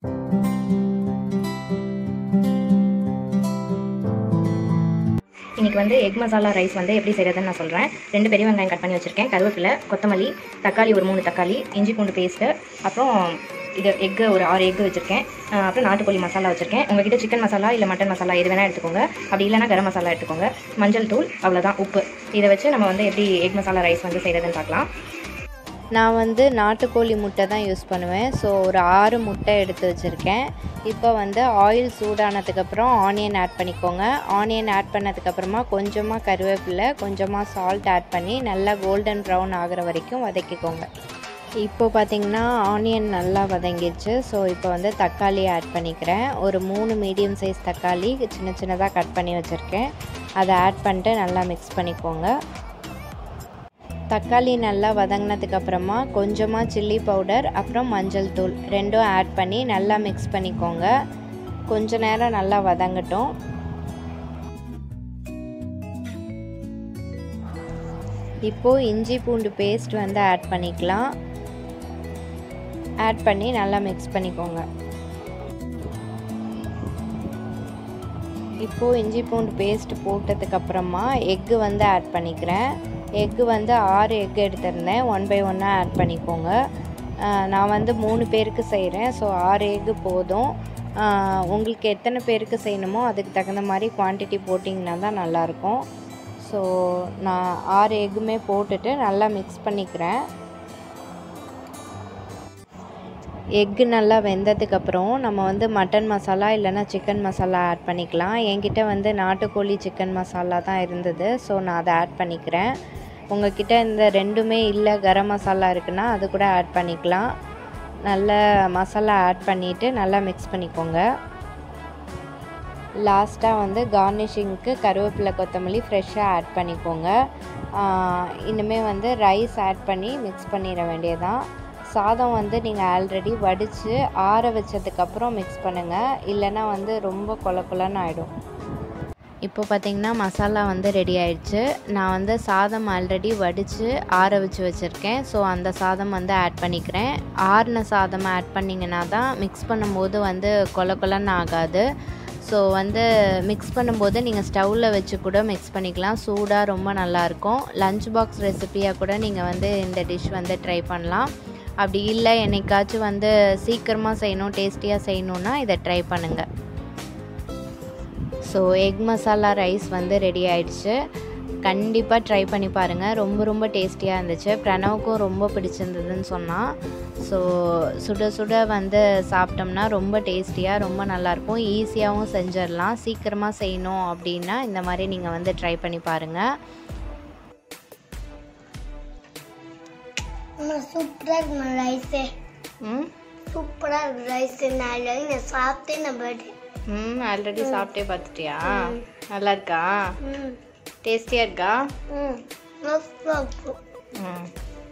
இன்றைக்கி வந்து egg masala rice வந்து எப்படி செய்கிறதுன்னு நான் சொல்கிறேன் ரெண்டு பெரிய வெங்காயம் கட் பண்ணி வச்சுருக்கேன் கருவேப்பிலை கொத்தமல்லி தக்காளி ஒரு மூணு தக்காளி இஞ்சி பூண்டு பேஸ்ட்டு அப்புறம் இது எக்கு ஒரு ஆறு எக்கு வச்சுருக்கேன் அஹ் அப்புறம் நாட்டுக்கோழி மசாலா வச்சுருக்கேன் உங்ககிட்ட சிக்கன் மசாலா இல்லை மட்டன் மசாலா எது வேணால் எடுத்துக்கோங்க அப்படி இல்லைனா கரம் மசாலா எடுத்துக்கோங்க மஞ்சள் தூள் அவ்வளோதான் உப்பு இதை வச்சு நம்ம வந்து எப்படி எக் மசாலா ரைஸ் வந்து செய்கிறதுன்னு பார்க்கலாம் நான் வந்து நாட்டுக்கோழி முட்டை தான் யூஸ் பண்ணுவேன் ஸோ ஒரு ஆறு முட்டை எடுத்து வச்சுருக்கேன் இப்போ வந்து ஆயில் சூடானதுக்கப்புறம் ஆனியன் ஆட் பண்ணிக்கோங்க ஆனியன் ஆட் பண்ணதுக்கப்புறமா கொஞ்சமாக கருவேப்பிலை கொஞ்சமாக சால்ட் ஆட் பண்ணி நல்லா கோல்டன் ப்ரௌன் ஆகிற வரைக்கும் வதக்கிக்கோங்க இப்போ பார்த்தீங்கன்னா ஆனியன் நல்லா வதங்கிடுச்சு ஸோ இப்போ வந்து தக்காளி ஆட் பண்ணிக்கிறேன் ஒரு மூணு மீடியம் சைஸ் தக்காளி சின்ன சின்னதாக கட் பண்ணி வச்சுருக்கேன் அதை ஆட் பண்ணிட்டு நல்லா மிக்ஸ் பண்ணிக்கோங்க தக்காளி நல்லா வதங்கினதுக்கு அப்புறமா கொஞ்சமாக சில்லி பவுடர் அப்புறம் மஞ்சள் தூள் ரெண்டும் ஆட் பண்ணி நல்லா மிக்ஸ் பண்ணிக்கோங்க கொஞ்ச நேரம் நல்லா வதங்கட்டும் இப்போது இஞ்சி பூண்டு பேஸ்ட் வந்து ஆட் பண்ணிக்கலாம் ஆட் பண்ணி நல்லா மிக்ஸ் பண்ணிக்கோங்க இப்போது இஞ்சி பூண்டு பேஸ்ட் போட்டதுக்கப்புறமா எக்கு வந்து ஆட் பண்ணிக்கிறேன் எக்கு வந்து ஆறு எக்கு எடுத்திருந்தேன் ஒன் பை ஒன்னாக ஆட் பண்ணிக்கோங்க ஆஹ் நான் வந்து மூணு பேருக்கு செய்கிறேன் ஸோ ஆறு எக்கு போதும் ஆஹ் உங்களுக்கு எத்தனை பேருக்கு செய்யணுமோ அதுக்கு தகுந்த மாதிரி குவான்டிட்டி போட்டிங்கன்னா தான் நல்லாயிருக்கும் ஸோ நான் ஆறு எக்குமே போட்டுட்டு நல்லா மிக்ஸ் பண்ணிக்கிறேன் எக்கு நல்லா வெந்ததுக்கப்புறம் நம்ம வந்து மட்டன் மசாலா இல்லைன்னா சிக்கன் மசாலா ஆட் பண்ணிக்கலாம் என்கிட்ட வந்து நாட்டுக்கோழி சிக்கன் மசாலா தான் இருந்தது ஸோ நான் அதை ஆட் பண்ணிக்கிறேன் உங்ககிட்ட இந்த ரெண்டுமே இல்லை கரம் மசாலா இருக்குன்னா அது கூட ஆட் பண்ணிக்கலாம் நல்ல மசாலா ஆட் பண்ணிவிட்டு நல்லா மிக்ஸ் பண்ணிக்கோங்க லாஸ்ட்டாக வந்து கார்னிஷிங்க்கு கருவேப்பிலை கொத்தமல்லி ஃப்ரெஷ்ஷாக ஆட் பண்ணிக்கோங்க இனிமேல் வந்து ரைஸ் ஆட் பண்ணி மிக்ஸ் பண்ணிட வேண்டியதான் சாதம் வந்து நீங்கள் ஆல்ரெடி வடித்து ஆற வச்சதுக்கப்புறம் மிக்ஸ் பண்ணுங்கள் இல்லைன்னா வந்து ரொம்ப கொல கொலன்னு ஆகிடும் இப்போ பார்த்தீங்கன்னா மசாலா வந்து ரெடி ஆயிடுச்சு நான் வந்து சாதம் ஆல்ரெடி வடித்து ஆற வச்சு வச்சுருக்கேன் ஸோ அந்த சாதம் வந்து ஆட் பண்ணிக்கிறேன் ஆறின சாதம் ஆட் பண்ணிங்கன்னா தான் மிக்ஸ் பண்ணும்போது வந்து கொல கொலன்னு ஆகாது ஸோ வந்து மிக்ஸ் பண்ணும்போது நீங்கள் ஸ்டவ்வில் வச்சு கூட மிக்ஸ் பண்ணிக்கலாம் சூடாக ரொம்ப நல்லாயிருக்கும் லஞ்ச் பாக்ஸ் ரெசிபியாக கூட நீங்கள் வந்து இந்த டிஷ் வந்து ட்ரை பண்ணலாம் அப்படி இல்லை என்னைக்காச்சும் வந்து சீக்கிரமாக செய்யணும் டேஸ்டியாக செய்யணுன்னா இதை ட்ரை பண்ணுங்கள் ஸோ எக் மசாலா ரைஸ் வந்து ரெடி ஆயிடுச்சு கண்டிப்பாக ட்ரை பண்ணி பாருங்கள் ரொம்ப ரொம்ப டேஸ்டியாக இருந்துச்சு பிரணவுக்கும் ரொம்ப பிடிச்சிருந்ததுன்னு சொன்னான் ஸோ சுட சுட வந்து சாப்பிட்டோம்னா ரொம்ப டேஸ்டியாக ரொம்ப நல்லாயிருக்கும் ஈஸியாகவும் செஞ்சிடலாம் சீக்கிரமாக செய்யணும் அப்படின்னா இந்த மாதிரி நீங்கள் வந்து ட்ரை பண்ணி பாருங்கள் சூப்பராக இருக்கு ரைஸு ம் சூப்பராக இருக்கு ரைஸு நான் ஆல்ரெடி நான் சாப்பிட்டேன் நான் பர்த்டே ம் ஆல்ரெடி சாப்பிட்டே பார்த்துட்டியா நல்லா இருக்கா ம் டேஸ்டியாக இருக்கா ம் சூப்பராக இருக்கும் ம்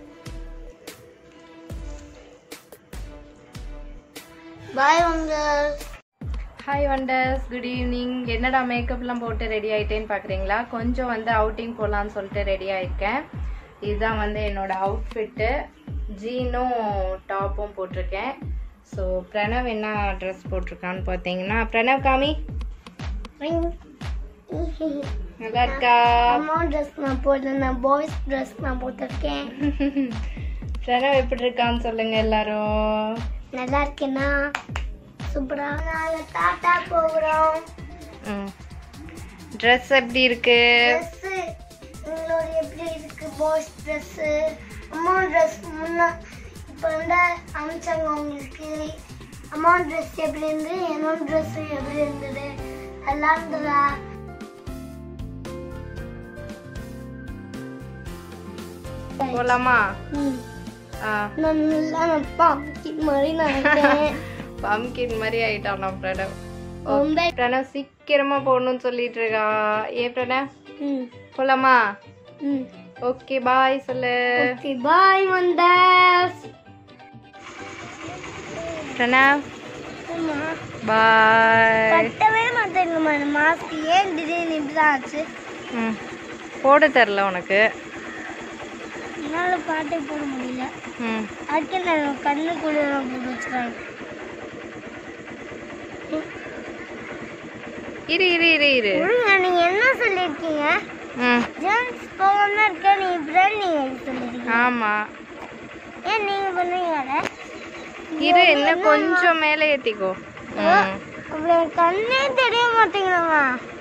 பாய் வந்து ஹாய் வண்டர்ஸ் குட் ஈவினிங் என்னடா மேக்கப்லாம் போட்டு ரெடி ஆயிட்டேன்னு பார்க்குறீங்களா கொஞ்சம் வந்து அவுட்டிங் போகலான்னு சொல்லிட்டு ரெடி ஆயிருக்கேன் இதுதான் வந்து என்னோட அவுட்ஃபிட்டு ஜீனும் டாப்பும் போட்டிருக்கேன் ஸோ பிரணவ் என்ன ட்ரெஸ் போட்டிருக்கான்னு பார்த்தீங்கன்னா பிரணவ் காமி நல்லா இருக்கா அம்மா ட்ரெஸ் நான் போட்டேன் நான் பாய்ஸ் ட்ரெஸ் நான் போட்டிருக்கேன் பிரணவ் எப்படி இருக்கான்னு சொல்லுங்க எல்லாரும் நல்லா இருக்கேனா சூப்பராக நாங்கள் டாட்டா போகிறோம் ம் ட்ரெஸ் எப்படி இருக்கு ட்ரெஸ்ஸு உங்களோட எப்படி இருக்கு பாய்ஸ் ட்ரெஸ்ஸு அம்மா ட்ரெஸ் முன்னா இப்போ வந்து அமிச்சாங்க உங்களுக்கு அம்மா ட்ரெஸ் எப்படி இருந்தது என்னோட ட்ரெஸ் எப்படி இருந்தது நல்லா இருந்ததா போலாமா ம் ஆ நான் நல்லா நான் பாக்கிட் மாதிரி நினைக்கிறேன் பம்கின் மாதிரி ஆயிட்டான் பிரணவ் ரொம்ப பிரணவ் சீக்கிரமா போகணும்னு சொல்லிட்டு இருக்கா ஏ பிரணவ் ம் போலாமா ம் ஓகே பாய் சொல்லு ஓகே பாய் வந்தாஸ் பிரணவ் பாய் கட்டவே மாட்டேங்கம்மா இந்த மாஸ்க் ஏன் திடீர்னு இப்படிதான் ஆச்சு ம் போட தெரில உனக்கு என்னால் பாட்டே போட முடியல ம் அதுக்கு நான் கண்ணுக்குள்ள போட்டு வச்சுருவேன் இரு இரு இரு இரு விடுங்க, நீங்க என்ன சொல்லியிருக்கீங்க ம் ஜேம்ஸ் போகாம இருக்க நீ பிராண்ட் நீங்க சொல்லிருக்கீங்க ஆமாம் ஏன் நீங்க பண்ணுவீங்க இரு இன்னும் கொஞ்சம் மேலே ஏற்றிக்கோ ம் அவ்வளோ கண்ணே தெரிய மாட்டேங்கிறவா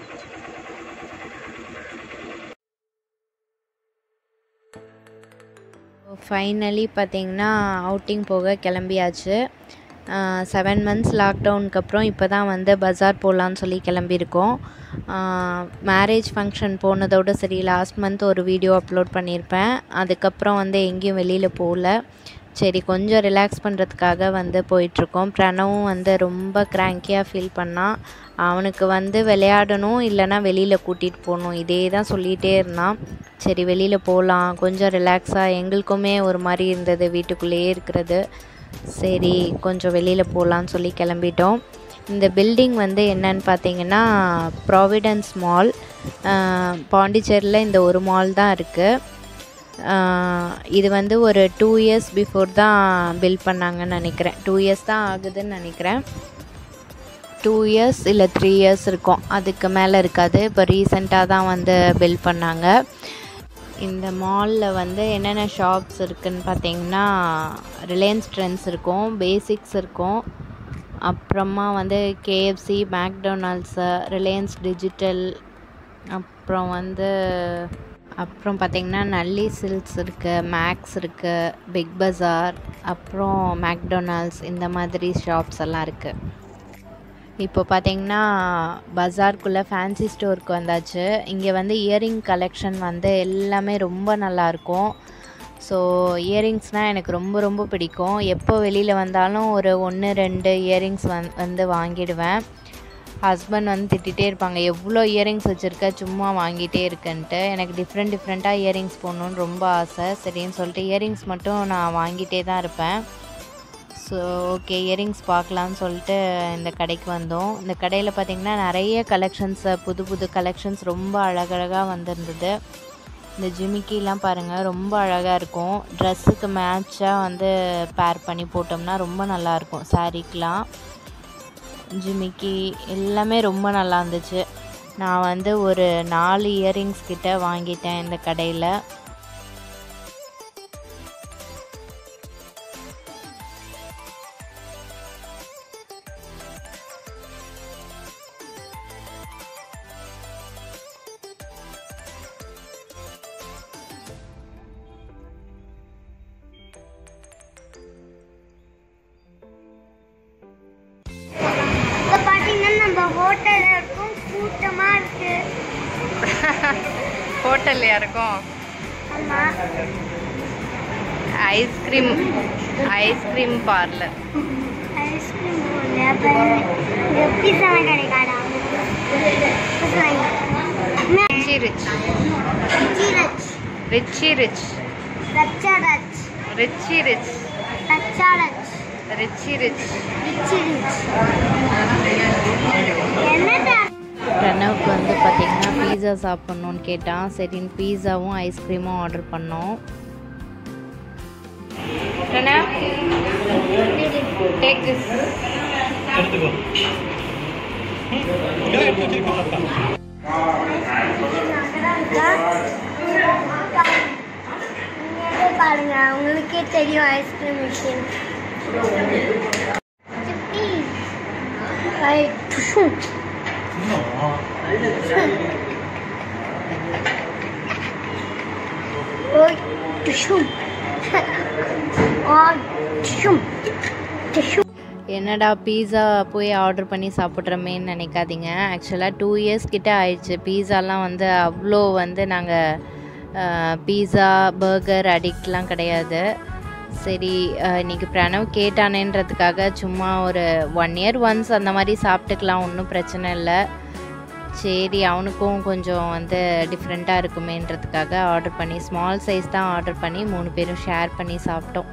ஃபைனலி பார்த்தீங்கன்னா அவுட்டிங் போக கிளம்பியாச்சு செவன் மந்த்ஸ் லாக்டவுனுக்கு அப்புறம் இப்போ தான் வந்து பஜார் போகலான்னு சொல்லி கிளம்பியிருக்கோம் மேரேஜ் ஃபங்க்ஷன் போனதோட சரி லாஸ்ட் மந்த் ஒரு வீடியோ அப்லோட் பண்ணியிருப்பேன் அதுக்கப்புறம் வந்து எங்கேயும் வெளியில் போகல சரி கொஞ்சம் ரிலாக்ஸ் பண்ணுறதுக்காக வந்து போயிட்டுருக்கோம் பிரணவும் வந்து ரொம்ப கிராங்கியாக ஃபீல் பண்ணான் அவனுக்கு வந்து விளையாடணும் இல்லைன்னா வெளியில் கூட்டிகிட்டு போகணும் இதே தான் சொல்லிகிட்டே இருந்தான் சரி வெளியில் போகலாம் கொஞ்சம் ரிலாக்ஸாக எங்களுக்குமே ஒரு மாதிரி இருந்தது வீட்டுக்குள்ளேயே இருக்கிறது சரி கொஞ்சம் வெளியில் போகலான்னு சொல்லி கிளம்பிட்டோம் இந்த பில்டிங் வந்து என்னன்னு பார்த்தீங்கன்னா ப்ராவிடன்ஸ் மால் பாண்டிச்சேரியில் இந்த ஒரு மால் தான் இருக்குது இது வந்து ஒரு டூ இயர்ஸ் பிஃபோர் தான் பில் பண்ணாங்கன்னு நினைக்கிறேன் டூ இயர்ஸ் தான் ஆகுதுன்னு நினைக்கிறேன் டூ இயர்ஸ் இல்லை த்ரீ இயர்ஸ் இருக்கும் அதுக்கு மேலே இருக்காது இப்போ ரீசெண்டாக தான் வந்து பில் பண்ணாங்க இந்த மாலில் வந்து என்னென்ன ஷாப்ஸ் இருக்குதுன்னு பார்த்தீங்கன்னா ரிலையன்ஸ் ட்ரெண்ட்ஸ் இருக்கும் பேசிக்ஸ் இருக்கும் அப்புறமா வந்து கேஎஃப்சி மேக்டொனால்ட்ஸு ரிலையன்ஸ் டிஜிட்டல் அப்புறம் வந்து அப்புறம் பார்த்திங்கன்னா நல்லி சில்க்ஸ் இருக்குது மேக்ஸ் இருக்குது பிக் பஜார் அப்புறம் மேக்டொனால்ட்ஸ் இந்த மாதிரி ஷாப்ஸ் எல்லாம் இருக்குது இப்போ பார்த்தீங்கன்னா பஜார்க்குள்ளே ஃபேன்சி ஸ்டோருக்கு வந்தாச்சு இங்கே வந்து இயரிங் கலெக்ஷன் வந்து எல்லாமே ரொம்ப நல்லாயிருக்கும் ஸோ இயரிங்ஸ்னால் எனக்கு ரொம்ப ரொம்ப பிடிக்கும் எப்போ வெளியில் வந்தாலும் ஒரு ஒன்று ரெண்டு இயரிங்ஸ் வந் வந்து வாங்கிடுவேன் ஹஸ்பண்ட் வந்து திட்டிகிட்டே இருப்பாங்க எவ்வளோ இயரிங்ஸ் வச்சுருக்க சும்மா வாங்கிட்டே இருக்கன்ட்டு எனக்கு டிஃப்ரெண்ட் டிஃப்ரெண்ட்டாக இயரிங்ஸ் போடணுன்னு ரொம்ப ஆசை சரின்னு சொல்லிட்டு இயரிங்ஸ் மட்டும் நான் வாங்கிட்டே தான் இருப்பேன் ஸோ ஓகே இயரிங்ஸ் பார்க்கலான்னு சொல்லிட்டு இந்த கடைக்கு வந்தோம் இந்த கடையில் பார்த்திங்கன்னா நிறைய கலெக்ஷன்ஸ் புது புது கலெக்ஷன்ஸ் ரொம்ப அழகழகாக வந்திருந்தது இந்த ஜிமிக்கிலாம் பாருங்கள் ரொம்ப அழகாக இருக்கும் ட்ரெஸ்ஸுக்கு மேட்சாக வந்து பேர் பண்ணி போட்டோம்னா ரொம்ப நல்லாயிருக்கும் சாரீக்கெலாம் ஜிமிக்கி எல்லாமே ரொம்ப நல்லா இருந்துச்சு நான் வந்து ஒரு நாலு இயரிங்ஸ் கிட்ட வாங்கிட்டேன் இந்த கடையில் இப்போ பார்த்தீங்கன்னா நம்ம ஹோட்டலில் இருக்கும் கூட்டமாக இருக்கு ஹோட்டல்லையா இருக்கும் ஆமாம் ஐஸ்கிரீம் ஐஸ்கிரீம் பார்லர் ஐஸ்கிரீம் போடல அப்புறம் இங்கே பீஸாலாம் கிடைக்காடா ரிச்சி ரிச் சீரச் ரிச்சி ரிச் ரச்சாரச் ரிச்சி ரிச் ரச்சாரச் ரிச்சி ரிச் ரிச்சிரிச் என்னடா பிரணவுக்கு வந்து பார்த்திங்கன்னா பீஸா சாப்பிட்ணுன்னு கேட்டான் சரின்னு பீஸாவும் ஐஸ்கிரீமும் ஆர்டர் பண்ணோம் பிரணவ் டேக் திஸ் நீங்களே பாருங்க உங்களுக்கே தெரியும் ஐஸ்கிரீம் மிஷின் ஐ டுஷு ஓய் டுஷு ஆ டுஷு டுஷு என்னடா பீஸா போய் ஆர்டர் பண்ணி சாப்பிட்றமேன்னு நினைக்காதீங்க ஆக்சுவலாக டூ இயர்ஸ் கிட்ட ஆயிடுச்சு பீஸாலாம் வந்து அவ்வளோ வந்து நாங்கள் பீஸா பர்கர் அடிக்ட்லாம் கிடையாது சரி அஹ், இன்னைக்கு பிரணவ் கேட்டானேன்றதுக்காக சும்மா ஒரு ஒன் இயர் ஒன்ஸ் அந்த மாதிரி சாப்பிட்டுக்கலாம் ஒன்றும் பிரச்சனை இல்லை சரி அவனுக்கும் கொஞ்சம் வந்து டிஃப்ரெண்ட்டாக இருக்குமேன்றதுக்காக ஆர்டர் பண்ணி ஸ்மால் சைஸ் தான் ஆர்டர் பண்ணி மூணு பேரும் ஷேர் பண்ணி சாப்பிட்டோம்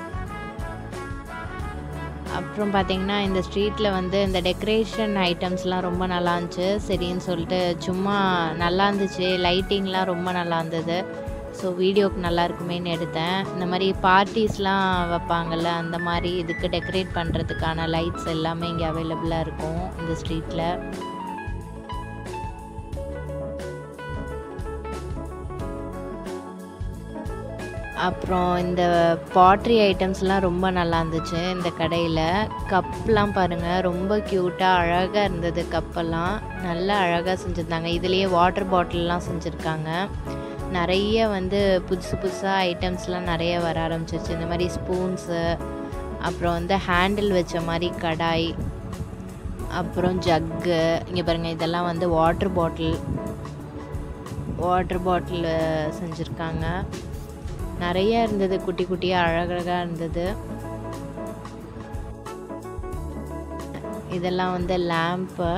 அப்புறம் பார்த்தீங்கன்னா இந்த ஸ்ட்ரீட்டில் வந்து இந்த டெக்கரேஷன் ஐட்டம்ஸ்லாம் ரொம்ப நல்லா இருந்துச்சு சரின்னு சொல்லிட்டு சும்மா நல்லா இருந்துச்சு லைட்டிங்லாம் ரொம்ப நல்லா இருந்தது ஸோ வீடியோக்கு நல்லா இருக்குமேன்னு எடுத்தேன் இந்த மாதிரி பார்ட்டிஸ்லாம் வைப்பாங்கல்ல அந்த மாதிரி இதுக்கு டெக்கரேட் பண்ணுறதுக்கான லைட்ஸ் எல்லாமே இங்கே அவைலபிளாக இருக்கும் இந்த ஸ்ட்ரீட்டில் அப்புறம் இந்த பாட்ரி ஐட்டம்ஸ்லாம் ரொம்ப நல்லா இருந்துச்சு இந்த கடையில் கப்லாம் பாருங்கள் ரொம்ப க்யூட்டாக அழகாக இருந்தது கப்பெல்லாம் நல்லா அழகாக செஞ்சுருந்தாங்க இதுலேயே வாட்டர் பாட்டில்லாம் செஞ்சுருக்காங்க நிறைய வந்து புதுசு புதுசாக ஐட்டம்ஸ்லாம் நிறைய வர ஆரம்பிச்சிருச்சு இந்த மாதிரி ஸ்பூன்ஸு அப்புறம் வந்து ஹேண்டில் வச்ச மாதிரி கடாய் அப்புறம் ஜக்கு இங்கே பாருங்கள் இதெல்லாம் வந்து வாட்டர் பாட்டில் வாட்டர் பாட்டில் செஞ்சுருக்காங்க நிறைய இருந்தது குட்டி குட்டியாக அழகழகாக இருந்தது இதெல்லாம் வந்து லேம்ப்பு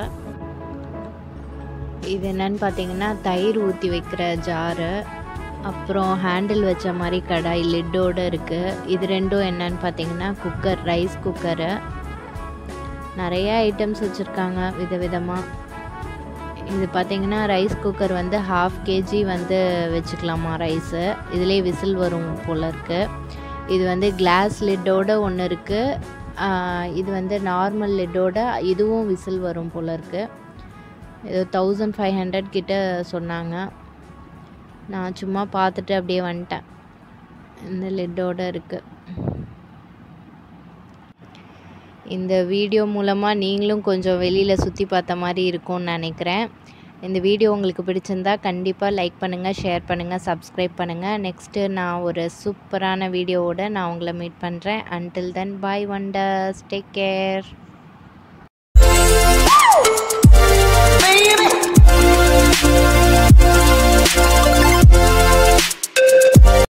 இது என்னன்னு பார்த்தீங்கன்னா தயிர் ஊற்றி வைக்கிற ஜாரு அப்புறம் ஹேண்டில் வச்ச மாதிரி கடாய் லிட்டோடு இருக்குது இது ரெண்டும் என்னன்னு பார்த்தீங்கன்னா குக்கர் ரைஸ் குக்கரு நிறைய ஐட்டம்ஸ் வச்சுருக்காங்க விதவிதமாக இது பார்த்தீங்கன்னா ரைஸ் குக்கர் வந்து ஹாஃப் கேஜி வந்து வச்சுக்கலாமா ரைஸு இதிலே விசில் வரும் போல இருக்கு இது வந்து கிளாஸ் லிட்டோட ஒன்று இருக்குது இது வந்து நார்மல் லிட்டோட இதுவும் விசில் வரும் போல இருக்கு இது தௌசண்ட் ஃபைவ் ஹண்ட்ரட் கிட்ட சொன்னாங்க நான் சும்மா பார்த்துட்டு அப்படியே வந்துட்டேன் இந்த லிட்டோட இருக்குது இந்த வீடியோ மூலமாக நீங்களும் கொஞ்சம் வெளியில் சுற்றி பார்த்த மாதிரி இருக்கும்னு நினைக்கிறேன் இந்த வீடியோ உங்களுக்கு பிடிச்சிருந்தா கண்டிப்பாக லைக் பண்ணுங்கள் ஷேர் பண்ணுங்கள் சப்ஸ்கிரைப் பண்ணுங்கள் நெக்ஸ்ட்டு நான் ஒரு சூப்பரான வீடியோவோட நான் உங்களை மீட் பண்ணுறேன் until then bye wonders take care